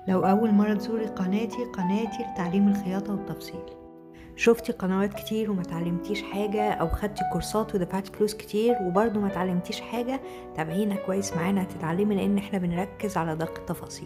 لو أول مرة تزوري قناتي قناتي لتعليم الخياطة والتفصيل شفتي قنوات كتير وما تعلمتيش حاجة أو خدتي كورسات ودفعتي فلوس كتير وبرضه ما تعلمتيش حاجة تابعينا كويس معانا هتتعلمي لأن احنا بنركز على دقة التفاصيل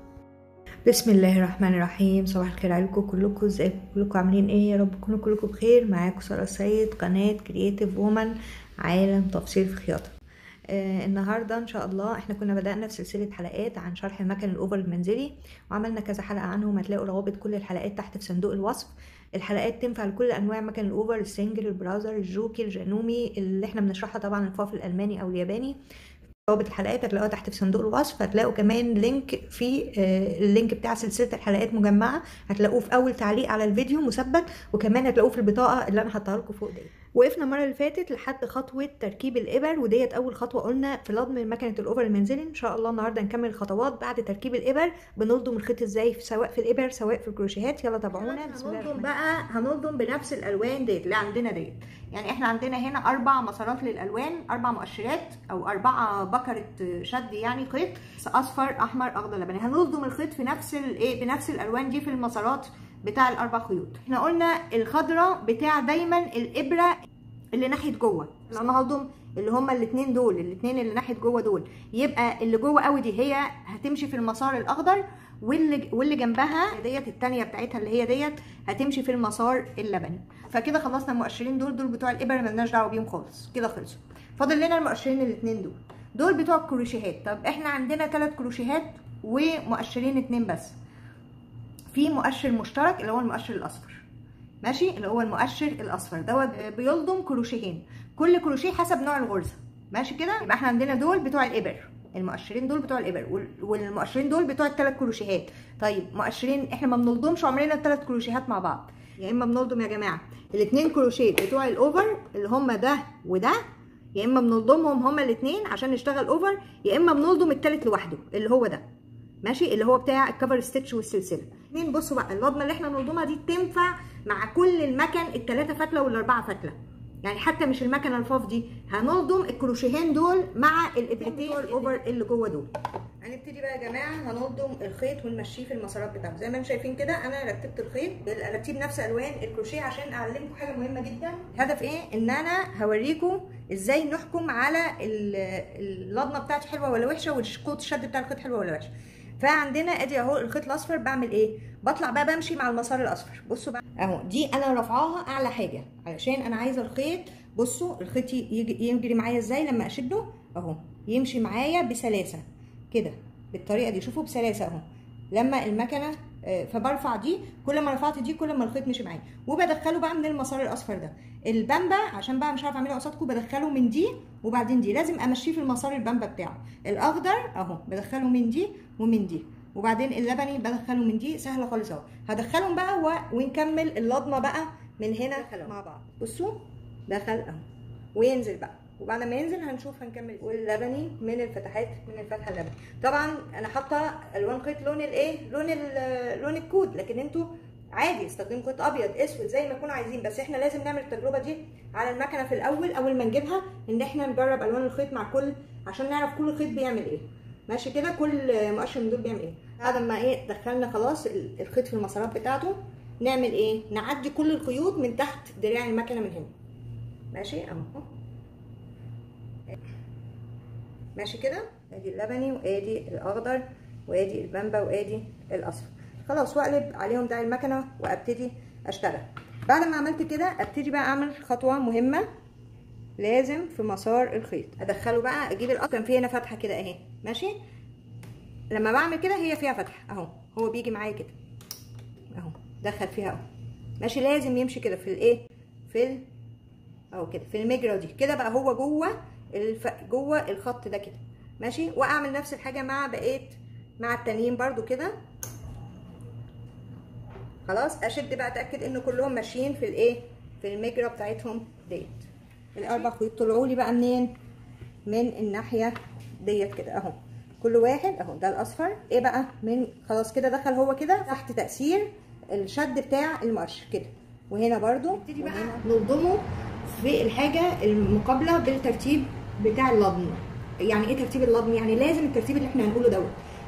بسم الله الرحمن الرحيم صباح الخير عليكم كلكم ازيكم كلكم عاملين ايه يا رب تكونوا كلكم بخير معاكم سارة سيد قناة كرييتيف وومن عالم تفصيل في الخياطة آه النهاردة ان شاء الله احنا كنا بدأنا في سلسلة حلقات عن شرح المكن الاوفر المنزلي وعملنا كذا حلقة عنهم هتلاقوا روابط كل الحلقات تحت في صندوق الوصف الحلقات تنفع لكل انواع مكن الاوفر السنجل البراذر الجوكي الجانومي اللي احنا بنشرحها طبعا الفاف الالماني او الياباني روابط الحلقات هتلاقوها تحت في صندوق الوصف هتلاقوا كمان لينك في اللينك بتاع سلسله الحلقات مجمعه هتلاقوه في اول تعليق على الفيديو مثبت وكمان هتلاقوه في البطاقه اللي انا حاطها لكم فوق دي وقفنا المره اللي فاتت لحد خطوه تركيب الابر وديت اول خطوه قلنا في لضم مكنه الاوفر المنزلي ان شاء الله النهارده نكمل الخطوات بعد تركيب الابر بنلضم الخيط ازاي سواء في الابر سواء في الكروشيهات يلا تابعونا بسم الله هنلضم بقى هنلضم بنفس الالوان ديت اللي عندنا ديت يعني احنا عندنا هنا اربع مسارات للالوان اربع مؤشرات او اربعه بكره شد يعني خيط اصفر احمر اخضر لبني هنلضم الخيط في نفس الايه بنفس الالوان دي في المسارات بتاع الاربع خيوط احنا قلنا الخضراء بتاع دايما الابره اللي ناحيه جوه انا هلضم اللي هما الاثنين دول الاثنين اللي ناحيه جوه دول يبقى اللي جوه قوي دي هي هتمشي في المسار الاخضر واللي واللي جنبها ديت الثانيه بتاعتها اللي هي ديت هتمشي في المسار اللبني فكده خلصنا المؤشرين دول دول بتوع الابر مالناش دعوه بيهم خالص كده خلصوا فاضل لنا المؤشرين الاثنين دول دول بتوع الكروشيهات طب احنا عندنا ثلاث كروشيهات ومؤشرين اتنين بس في مؤشر مشترك اللي هو المؤشر الاصفر ماشي اللي هو المؤشر الاصفر دوت بيلضم كروشيهين كل كروشيه حسب نوع الغرزه ماشي كده يبقى احنا عندنا دول بتوع الابر المؤشرين دول بتوع الابر والمؤشرين دول بتوع الثلاث كروشيهات طيب مؤشرين احنا ما بنلضمش عمرنا الثلاث كروشيهات مع بعض يا اما بنلضم يا جماعه الاثنين كروشيه بتوع الاوفر اللي هم ده وده يا اما بنلضمهم هما الاثنين عشان نشتغل اوفر يا اما بنلضم الثالث لوحده اللي هو ده ماشي اللي هو بتاع الكفر ستيتش والسلسله اتنين بصوا بقى اللضمه اللي احنا بنلضمها دي تنفع مع كل المكن الثلاثه فتله والاربعه فتله يعني حتى مش المكنه الفاف دي هنلضم الكروشيهين دول مع الابرتين الاوفر اللي جوه دول هنبتدي بقى يا جماعه هنلضم الخيط ونمشيه في المسارات بتاعته زي ما انتم شايفين كده انا رتبت الخيط رتيب نفس الوان الكروشيه عشان اعلمكم حاجه مهمه جدا الهدف ايه ان انا هوريكم ازاي نحكم على اللضمه بتاعتي حلوه ولا وحشه والقوه الشد بتاع الخيط حلوه ولا وحشه فعندنا ادي اهو الخيط الاصفر بعمل ايه بطلع بقى بمشي مع المسار الاصفر بصوا بقى اهو دي انا رافعاها اعلى حاجه علشان انا عايزه الخيط بصوا الخيط يجي يجري معايا ازاي لما اشده اهو يمشي معايا بسلاسه كده بالطريقه دي شوفوا بسلاسه اهو لما المكنه فبرفع دي كل ما رفعت دي كل ما الخيط مشي معايا وبدخله بقى من المسار الاصفر ده البامبا عشان بقى مش عارفه اعملها قصادكم بدخله من دي وبعدين دي لازم امشيه في المسار البامبا بتاعه الاخضر اهو بدخله من دي ومن دي وبعدين اللبني بدخله من دي سهله خالص اهو هدخلهم بقى و... ونكمل اللضمه بقى من هنا مع بعض بصوا دخل اهو وينزل بقى وبعد ما ينزل هنشوف هنكمل واللبني من الفتحات من الفتحه اللبني طبعا انا حاطه الوان خيط لون الايه لون لون الكود لكن انتوا عادي استخدموا خيط ابيض اسود زي ما تكونوا عايزين بس احنا لازم نعمل التجربه دي على المكنه في الاول اول ما نجيبها ان احنا نجرب الوان الخيط مع كل عشان نعرف كل خيط بيعمل ايه ماشي كده كل مؤشر من دول بيعمل ايه بعد ما ايه دخلنا خلاص الخيط في المسارات بتاعته نعمل ايه نعدي كل الخيوط من تحت دراع المكنه من هنا ماشي اهو ماشي كده ادي اللبني وادي الاخضر وادي البامبا وادي الاصفر خلاص واقلب عليهم دراع المكنه وابتدي اشتغل بعد ما عملت كده ابتدي بقى اعمل خطوه مهمه لازم في مسار الخيط ادخله بقى اجيب القطر كان في هنا فتحه كده اهي ماشي لما بعمل كده هي فيها فتحه اهو هو بيجي معايا كده اهو دخل فيها اهو ماشي لازم يمشي كده في الايه في ال... اهو كده في المجرى دي كده بقى هو جوه الف... جوه الخط ده كده ماشي واعمل نفس الحاجه مع بقيه مع التانيين برده كده خلاص اشد بقى اتاكد ان كلهم ماشيين في الايه في المجرى بتاعتهم ديت الاربع خيوط طلعوا لي بقى منين من الناحيه ديت كده اهو كل واحد اهو ده الاصفر ايه بقى من خلاص كده دخل هو كده تحت تاثير الشد بتاع المؤشر كده وهنا برده نبتدي بقى نلضمه في الحاجه المقابله بالترتيب بتاع اللضم يعني ايه ترتيب اللضم يعني لازم الترتيب اللي احنا هنقوله دوت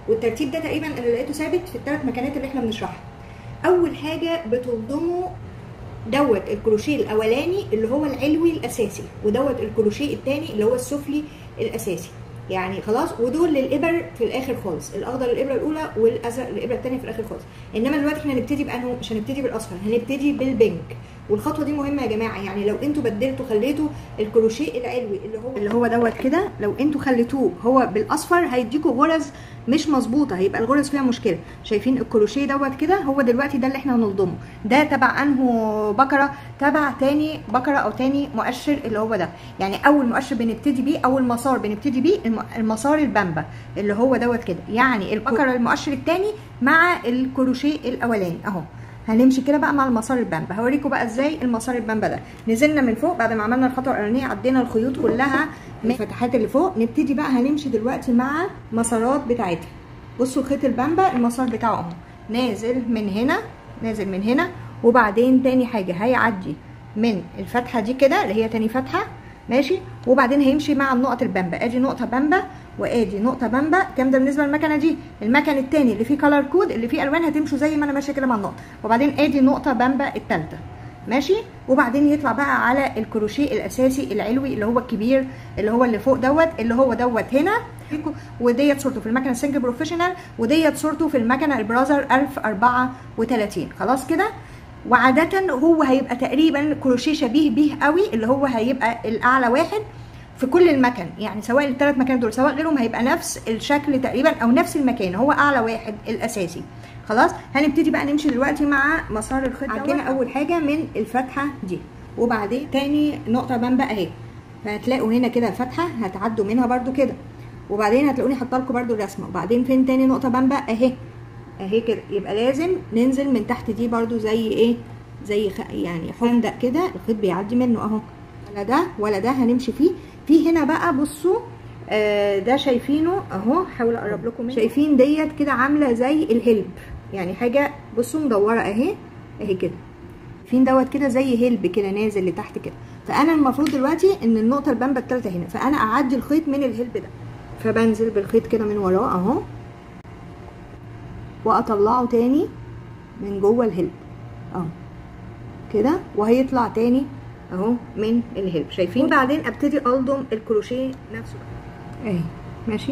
والترتيب ده تقريبا انا لقيته ثابت في الثلاث مكانات اللي احنا بنشرحها اول حاجه بتلضموا دوت الكروشيه الاولاني اللي هو العلوي الاساسي ودوت الكروشيه الثاني اللي هو السفلي الاساسي يعني خلاص ودول للابر في الاخر خالص الاخضر الابره الاولى والازرق الابره الثانيه في الاخر خالص انما دلوقتي احنا هنبتدي بانه مش هنبتدي بالاصفر هنبتدي بالبينك والخطوه دي مهمه يا جماعه يعني لو انتوا بدلتوا خليتوا الكروشيه العلوي اللي هو اللي هو دوت كده لو انتوا خليتوه هو بالاصفر هيديكوا غرز مش مظبوطه هيبقى الغرز فيها مشكله شايفين الكروشيه دوت كده هو دلوقتي ده اللي احنا هنلضمه ده تبع انه بكره تبع تاني بكره او تاني مؤشر اللي هو ده يعني اول مؤشر بنبتدي بيه اول مسار بنبتدي بيه المسار البامبا اللي هو دوت كده يعني البكره المؤشر الثاني مع الكروشيه الاولاني اهو هنمشي كده بقى مع المسار البامبا هوريكم بقى ازاي المسار البامبا ده نزلنا من فوق بعد ما عملنا الخطوه الاولانيه عدينا الخيوط كلها من الفتحات اللي فوق نبتدي بقى هنمشي دلوقتي مع مسارات بتاعتها بصوا خيط البامبا المسار بتاعه اهو نازل من هنا نازل من هنا وبعدين تاني حاجه هيعدي من الفتحه دي كده اللي هي تاني فتحه ماشي وبعدين هيمشي مع النقط البامبا ادي نقطه بامبا وادي نقطه بامبا الكلام ده بالنسبه للمكنه دي المكن الثاني اللي فيه كلر كود اللي فيه الوان هتمشوا زي ما انا ماشيه كده مع النقط وبعدين ادي نقطه بامبا الثالثه ماشي وبعدين يطلع بقى على الكروشيه الاساسي العلوي اللي هو الكبير اللي هو اللي فوق دوت اللي هو دوت هنا وديت صورته في المكنه السنجل بروفيشنال وديت صورته في المكنه البرازر 1034 خلاص كده وعادة هو هيبقى تقريبا كروشيه شبيه بيه قوي اللي هو هيبقى الاعلى واحد في كل المكن يعني سواء الثلاث مكان دول سواء غيرهم هيبقى نفس الشكل تقريبا او نفس المكان هو اعلى واحد الاساسي خلاص هنبتدي بقى نمشي دلوقتي مع مسار الخيط عندنا اول حاجه من الفتحه دي وبعدين تاني نقطه بامبا اهي فهتلاقوا هنا كده فتحه هتعدوا منها برده كده وبعدين هتلاقوني حاطه لكم برده الرسمه وبعدين فين تاني نقطه بامبا اهي اهي كده يبقى لازم ننزل من تحت دي برده زي ايه زي خ... يعني خندق كده الخيط بيعدي منه اهو ولا ده ولا ده هنمشي فيه في هنا بقى بصوا آه ده شايفينه اهو حاول اقرب لكم منه شايفين ديت كده عامله زي الهلب يعني حاجه بصوا مدوره اهي اهي كده فين دوت كده زي هلب كده نازل لتحت كده فانا المفروض دلوقتي ان النقطه البامبا الثالثه هنا فانا اعدي الخيط من الهلب ده فبنزل بالخيط كده من وراه اهو واطلعه تاني من جوه الهلب اهو كده وهيطلع تاني اهو من الهلب شايفين وبعدين ابتدي الضم الكروشيه نفسه اهي ماشي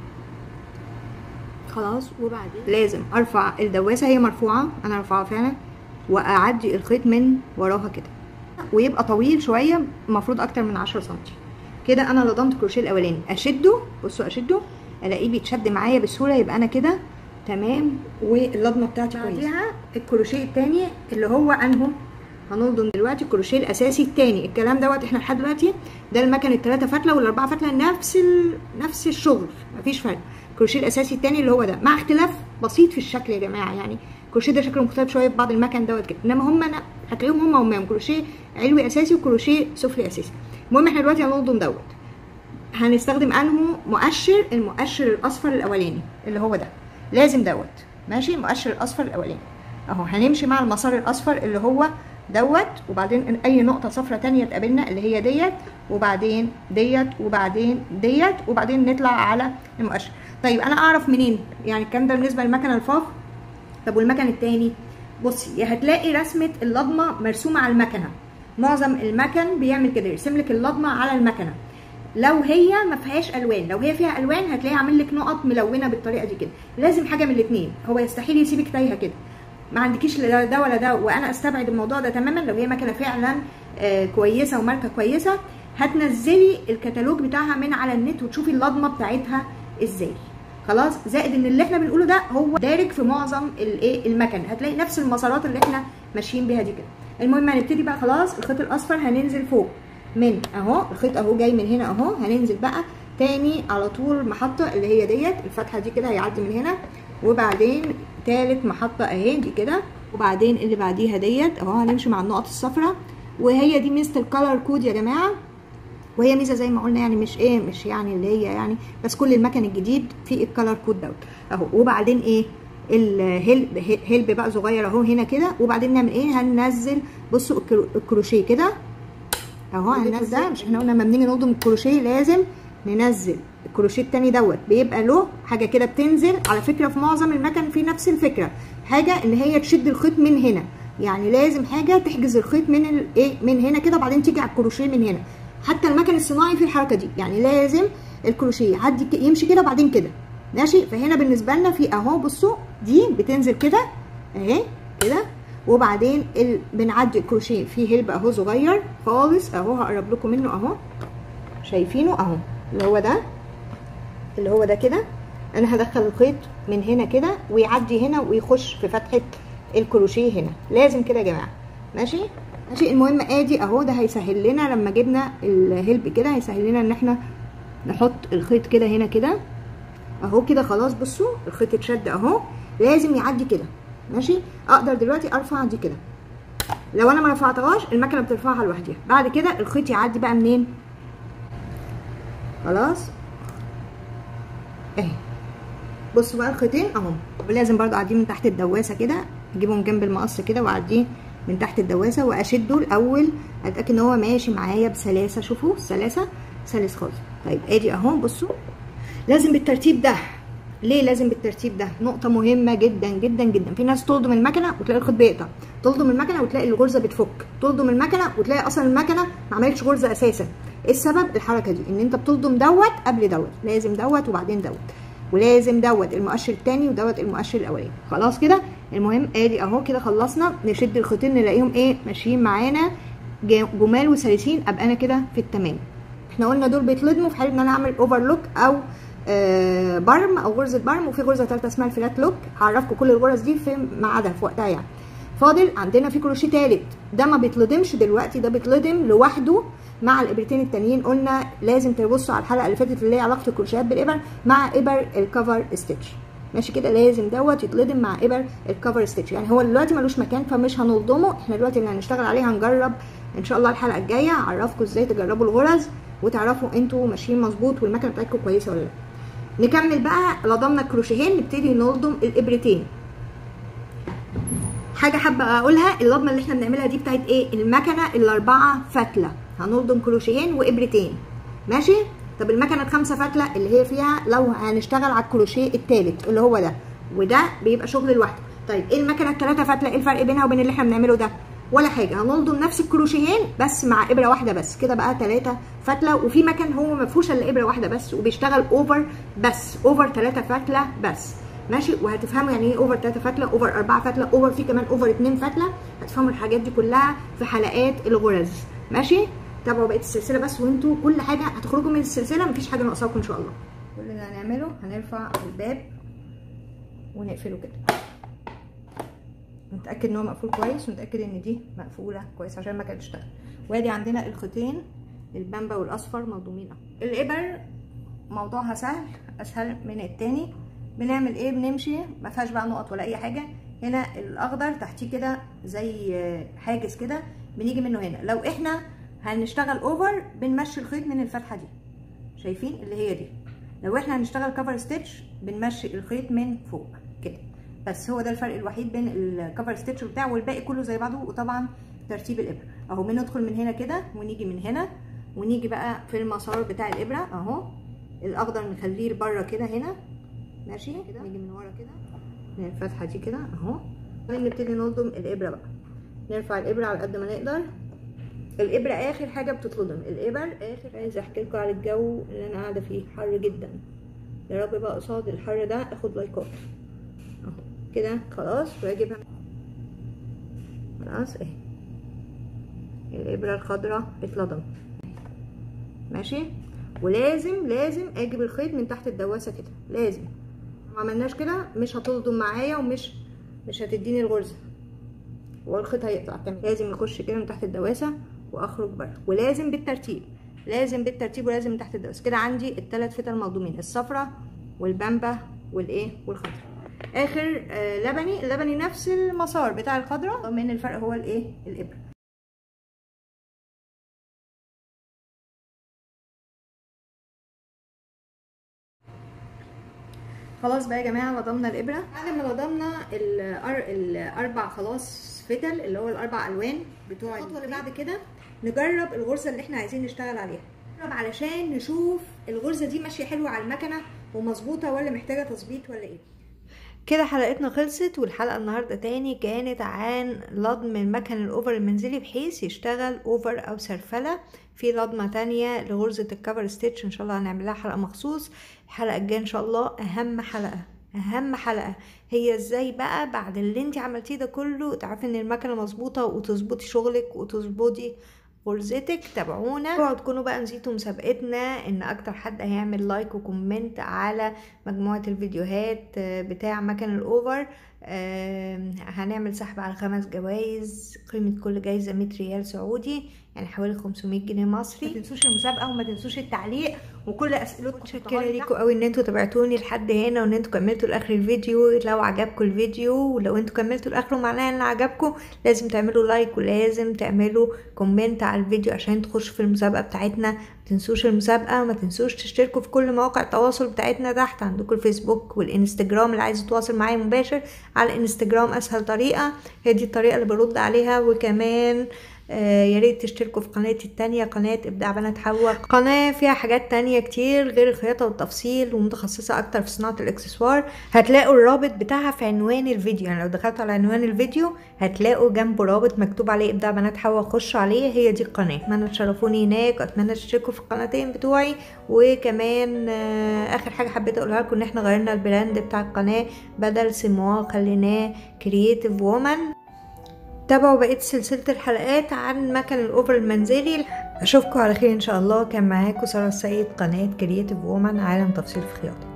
خلاص وبعدين لازم ارفع الدواسه هي مرفوعه انا رافعاها فعلا واعدي الخيط من وراها كده ويبقى طويل شويه المفروض اكتر من 10 سم كده انا لضمت الكروشيه الاولاني اشده بصوا اشده الاقيه بيتشد معايا بسهوله يبقى انا كده تمام واللضمه بتاعتي كويسه بعديها الكروشيه الثاني اللي هو انه هنلضم دلوقتي الكروشيه الاساسي الثاني الكلام دوت احنا لحد دلوقتي ده المكن الثلاثه فتله والاربعه فتله نفس ال... نفس الشغل مفيش فرق الكروشيه الاساسي الثاني اللي هو ده مع اختلاف بسيط في الشكل يا جماعه يعني الكروشيه ده شكله مختلف شويه في بعض المكن دوت كده انما هم انا هتلاقيهم هم هم كروشيه علوي اساسي وكروشيه سفلي اساسي المهم احنا دلوقتي هنلضم دوت هنستخدم انه مؤشر المؤشر الاصفر الاولاني اللي هو ده لازم دوت ماشي المؤشر الاصفر الاولاني اهو هنمشي مع المسار الاصفر اللي هو دوت وبعدين اي نقطه صفرة تانية تقابلنا اللي هي ديت وبعدين ديت وبعدين ديت وبعدين نطلع على المؤشر طيب انا اعرف منين يعني الكلام ده بالنسبه للمكنه الفاخ طب والمكن التاني بصي هتلاقي رسمه اللضمه مرسومه على المكنه معظم المكن بيعمل كده يرسم لك اللضمه على المكنه لو هي ما فيهاش الوان لو هي فيها الوان هتلاقيه عامل لك نقط ملونه بالطريقه دي كده لازم حاجه من الاثنين هو يستحيل يسيبك تايهه كده ما عندكيش لا ده ولا ده وانا استبعد الموضوع ده تماما لو هي مكنه فعلا آه كويسه وماركه كويسه هتنزلي الكتالوج بتاعها من على النت وتشوفي اللضمه بتاعتها ازاي خلاص زائد ان اللي احنا بنقوله ده هو دارج في معظم الايه المكن هتلاقي نفس المسارات اللي احنا ماشيين بيها دي كده المهم هنبتدي بقى خلاص الخيط الاصفر هننزل فوق من اهو الخيط اهو جاي من هنا اهو هننزل بقى تاني على طول محطه اللي هي ديت الفتحه دي كده هيعدي من هنا وبعدين تالت محطه اهي دي كده وبعدين اللي بعديها ديت اهو هنمشي مع النقط الصفراء وهي دي ميزه الكالر كود يا جماعه وهي ميزه زي ما قلنا يعني مش ايه مش يعني اللي هي يعني بس كل المكن الجديد فيه الكالر كود دوت اهو وبعدين ايه الهلب هلب بقى صغير اهو هنا كده وبعدين نعمل ايه هننزل بصوا الكروشيه كده اهو هننزل ده مش احنا قلنا لما بنيجي نلضم الكروشيه لازم ننزل الكروشيه التاني دوت بيبقى له حاجه كده بتنزل على فكره في معظم المكن في نفس الفكره حاجه ان هي تشد الخيط من هنا يعني لازم حاجه تحجز الخيط من الايه من هنا كده وبعدين تيجي على الكروشيه من هنا حتى المكن الصناعي في الحركه دي يعني لازم الكروشيه يعدي ك- يمشي كده وبعدين كده ماشي فهنا بالنسبه لنا في اهو بصوا دي بتنزل كده اهي كده وبعدين ال... بنعدي الكروشيه فيه هلب اهو صغير خالص اهو هقرب لكم منه اهو شايفينه اهو اللي هو ده اللي هو ده كده انا هدخل الخيط من هنا كده ويعدي هنا ويخش في فتحه الكروشيه هنا لازم كده يا جماعه ماشي ماشي المهم ادي اهو ده هيسهل لنا لما جبنا الهلب كده هيسهل لنا ان احنا نحط الخيط كده هنا كده اهو كده خلاص بصوا الخيط اتشد اهو لازم يعدي كده ماشي اقدر دلوقتي ارفع دي كده لو انا ما رفعتهاش المكنه بترفعها لوحدها بعد كده الخيط يعدي بقى منين خلاص اهي بصوا بقى الخيطين اهو ولازم برضو اعديه من تحت الدواسه كده اجيبه من جنب المقص كده واعديه من تحت الدواسه واشده الاول اتاكد ان هو ماشي معايا بسلاسه شوفوا السلاسه سلس خالص طيب ادي اهو بصوا لازم بالترتيب ده ليه لازم بالترتيب ده نقطة مهمة جدا جدا جدا في ناس تلضم المكنة وتلاقي الخيط بيقطع تلضم المكنة وتلاقي الغرزة بتفك تلضم المكنة وتلاقي اصلا المكنة ما عملتش غرزة اساسا ايه السبب الحركة دي ان انت بتلضم دوت قبل دوت لازم دوت وبعدين دوت ولازم دوت المؤشر التاني ودوت المؤشر الاولاني خلاص كده المهم ادي اهو كده خلصنا نشد الخيطين نلاقيهم ايه ماشيين معانا جمال وسلسين ابقى انا كده في التمام احنا قلنا دول بيتلضموا في حاله ان انا اعمل اوفرلوك او آه برم او غرزه برم وفي غرزه ثالثه اسمها الفلات لوك هعرفكم كل الغرز دي في ميعادها في وقتها يعني فاضل عندنا في كروشيه ثالث ده ما بيتلضمش دلوقتي ده بيتلضم لوحده مع الابرتين التانيين قلنا لازم تبصوا على الحلقه اللي فاتت اللي هي علاقه الكروشيهات بالابر مع ابر الكفر ستيتش ماشي كده لازم دوت يتلضم مع ابر الكفر ستيتش يعني هو دلوقتي ملوش مكان فمش هنلضمه احنا دلوقتي اللي هنشتغل عليه هنجرب ان شاء الله الحلقه الجايه اعرفكم ازاي تجربوا الغرز وتعرفوا انتوا ماشيين مظبوط والمكنه بتاعتكم كويسه ولا لا نكمل بقى لضمنا الكروشيهين نبتدي نلضم الابرتين حاجه حابه اقولها اللضمه اللي احنا بنعملها دي بتاعت ايه المكنه الاربعه فتله هنلضم كروشيهين وابرتين ماشي طب المكنه الخمسه فتله اللي هي فيها لو هنشتغل على الكروشيه الثالث اللي هو ده وده بيبقى شغل لوحده طيب ايه المكنه الثلاثه فتله ايه الفرق بينها وبين اللي احنا بنعمله ده ولا حاجه هنلضم نفس الكروشيهين بس مع ابره واحده بس كده بقى ثلاثه فتله وفي مكن هو ما فيهوش الا ابره واحده بس وبيشتغل اوفر بس اوفر ثلاثه فتله بس ماشي وهتفهموا يعني ايه اوفر 3 فتله اوفر 4 فتله اوفر في كمان اوفر 2 فتله هتفهموا الحاجات دي كلها في حلقات الغرز ماشي تابعوا بقيه السلسله بس وانتوا كل حاجه هتخرجوا من السلسله مفيش حاجه ناقصاكم ان شاء الله كل اللي هنعمله هنرفع الباب ونقفله كده نتاكد ان هو مقفول كويس ونتاكد ان دي مقفوله كويس عشان المكنه تشتغل وادي عندنا الخيطين البامبا والاصفر مضمومين اهو الابر موضوعها سهل اسهل من التاني بنعمل ايه بنمشي ما فيهاش بقى نقط ولا اي حاجه هنا الاخضر تحتيه كده زي حاجز كده بنيجي منه هنا لو احنا هنشتغل اوفر بنمشي الخيط من الفتحه دي شايفين اللي هي دي لو احنا هنشتغل كفر ستيتش بنمشي الخيط من فوق كده بس هو ده الفرق الوحيد بين الكفر ستيتش بتاعه والباقي كله زي بعضه وطبعا ترتيب الابره اهو بندخل من هنا كده ونيجي من هنا ونيجي بقى في المسار بتاع الابره اهو الاخضر نخليه بره كده هنا ماشي كده نيجي من ورا كده من الفتحه دي كده اهو بعدين نبتدي نلضم الابره بقى نرفع الابره على قد ما نقدر الابره اخر حاجه بتتلضم الابر اخر عايزه احكي لكم على الجو اللي انا قاعده فيه حر جدا يا رب بقى قصاد الحر ده اخد لايكات اهو كده خلاص واجيبها خلاص اهي الابره الخضراء اتلضمت ماشي ولازم لازم اجيب الخيط من تحت الدواسه كده لازم ما عملناش كده مش هتلضم معايا ومش مش هتديني الغرزه والخيط هيقطع كمان لازم يخش كده من تحت الدواسه واخرج بره ولازم بالترتيب لازم بالترتيب ولازم من تحت الدواسه كده عندي الثلاث فتل مضمومين الصفرة والبامبا والايه والخضرا اخر آه لبني اللبني نفس المسار بتاع الخضرا من الفرق هو الايه الابره خلاص بقى يا جماعه لضمنا الابره بعد ما لضمنا الأر... الاربع خلاص فتل اللي هو الاربع الوان بتوع الخطوه اللي بعد كده نجرب الغرزه اللي احنا عايزين نشتغل عليها علشان نشوف الغرزه دي ماشيه حلوه على المكنه ومظبوطه ولا محتاجه تظبيط ولا ايه كده حلقتنا خلصت والحلقة النهاردة تاني كانت عن لضم المكن الأوفر المنزلي بحيث يشتغل أوفر أو سرفلة في لضمة تانية لغرزة الكفر ستيتش إن شاء الله هنعملها حلقة مخصوص الحلقة الجاية إن شاء الله أهم حلقة أهم حلقة هي ازاي بقى بعد اللي انت عملتيه ده كله تعرفي ان المكنة مظبوطة وتظبطي شغلك وتظبطي غرزتك تابعونا اوعوا تكونوا بقى نسيتوا مسابقتنا ان اكتر حد هيعمل لايك وكومنت على مجموعة الفيديوهات بتاع مكان الاوفر هنعمل سحب على خمس جوائز قيمة كل جايزة 100 ريال سعودي يعني حوالي 500 جنيه مصري ما تنسوش المسابقه وما تنسوش التعليق وكل اسئلتكم متشكرة ليكم قوي ان انتوا تابعتوني لحد هنا وان انتوا كملتوا لاخر الفيديو لو عجبكم الفيديو ولو انتوا كملتوا لاخره معناه ان عجبكم لازم تعملوا لايك ولازم تعملوا كومنت على الفيديو عشان تخشوا في المسابقة بتاعتنا ما تنسوش المسابقة ما تنسوش تشتركوا في كل مواقع التواصل بتاعتنا تحت عندكم الفيسبوك والانستجرام اللي عايز يتواصل معايا مباشر على الانستجرام اسهل طريقة هي دي الطريقة اللي برد عليها وكمان آه يا ريت تشتركوا في قناتي التانية قناة إبداع بنات حواء قناة فيها حاجات تانية كتير غير الخياطة والتفصيل ومتخصصة أكتر في صناعة الإكسسوار هتلاقوا الرابط بتاعها في عنوان الفيديو يعني لو دخلتوا على عنوان الفيديو هتلاقوا جنبه رابط مكتوب عليه إبداع بنات حواء خشوا عليه هي دي القناة أتمنى تشرفوني هناك وأتمنى تشتركوا في القناتين بتوعي وكمان آه آخر حاجة حبيت أقولها لكم إن إحنا غيرنا البراند بتاع القناة بدل سمواه خليناه كرييتيف وومن تابعوا بقية سلسلة الحلقات عن مكن الأوفر المنزلي أشوفكم على خير إن شاء الله كان معاكم سارة السيد قناة كرياتيف وومن عالم تفصيل في خياطة